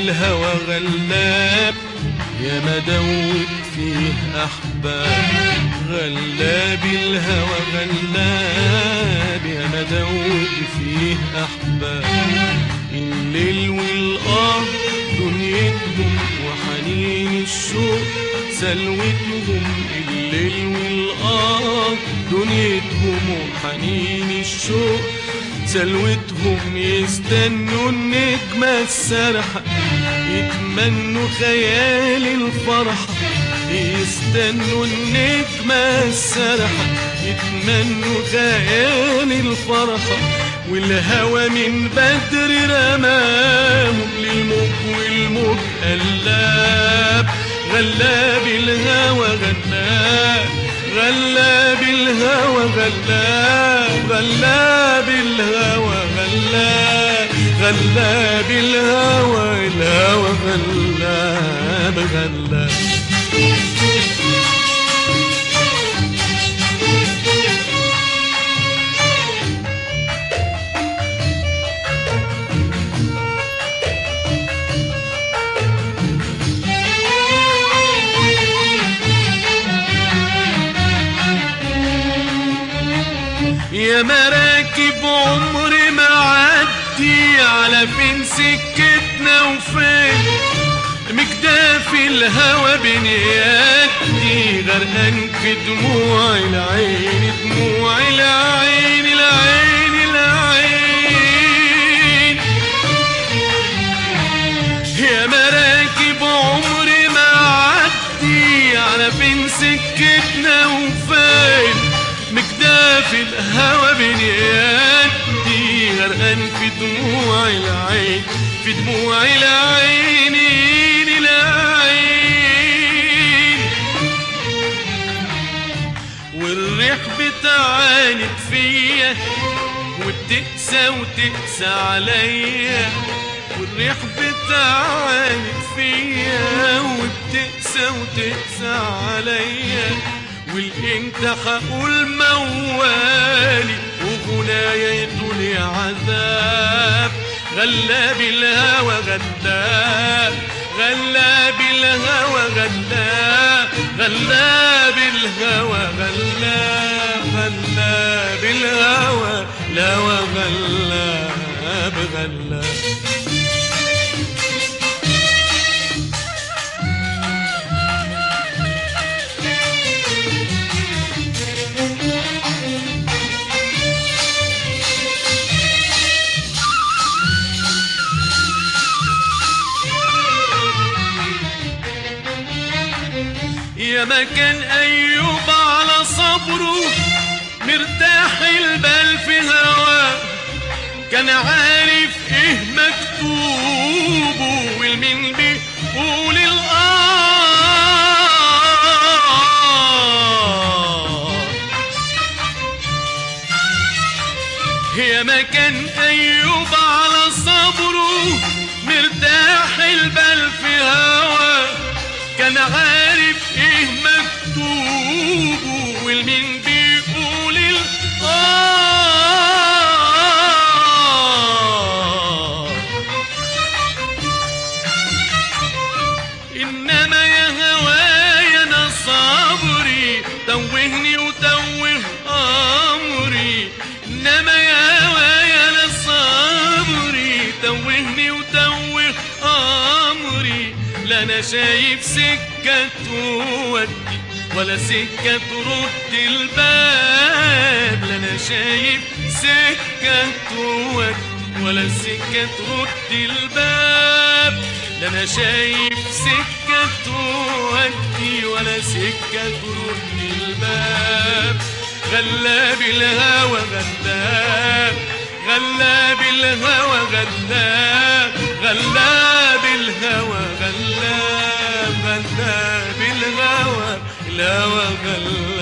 الهوى غلاب يا مدوب فيه أحباب غلاب الهوى غلاب يا مدوب فيه أحباب الليل والآه دنيتهم وحنين الشوق سلوتهم الليل والآه دنيتهم وحنين الشوق سلوتهم يستنوا النجمة السرحة يتمنوا خيال الفرحة يستنوا النجمة السرحة يتمنوا خيال الفرحة والهوى من بدر رماهم للموج والموج قلاب غلاب الهوى غلاب غلاب الهوى غلاب غلاب الهوى غلاب غلاب الهوى الهوى غلاب غلاب يا مراكب عمري ما عدي على فين سكتنا وفين مكداف الهوى بين يدي غرقان في دموع العين دموع العين العين العين يا مراكب عمري ما عدي على فين سكتنا وفين مكداف الهوى بين يدي غرقان في دموع العين في دموع العين العين والريح بتعاند فيا وبتقسى وتقسى عليا والريح بتعاند فيا وبتقسى وتقسى عليا والانت هقول موالي وغنايا يطول عذاب غلاب الهوى غلاب غلاب الهوى غلاب غلاب الهوى غلاب غلاب الهوى الهوى غلاب غلاب يا مكان أيوب على صبره مرتاح البال في هواه كان عارف ايه مكتوبه والمين بيقول الآه يا مكان أيوب على صبره مرتاح البال في هواه كان عارف ايه مكتوبه والمين بيقول الآه إنما يا هوايا أنا صبري توهني وتوه أمري إنما يا هوايا أنا صبري توهني وتوه أمري لا أنا شايف سكة تودي ولا سكة ترد الباب لا أنا شايف سكة تودي ولا سكة ترد الباب لا أنا شايف سكة تودي ولا سكة ترد الباب غلاب الهوى غلاب غلاب الهوى غلاب غلاب الهوى غلاب غلاب الهوى الهوى غلاب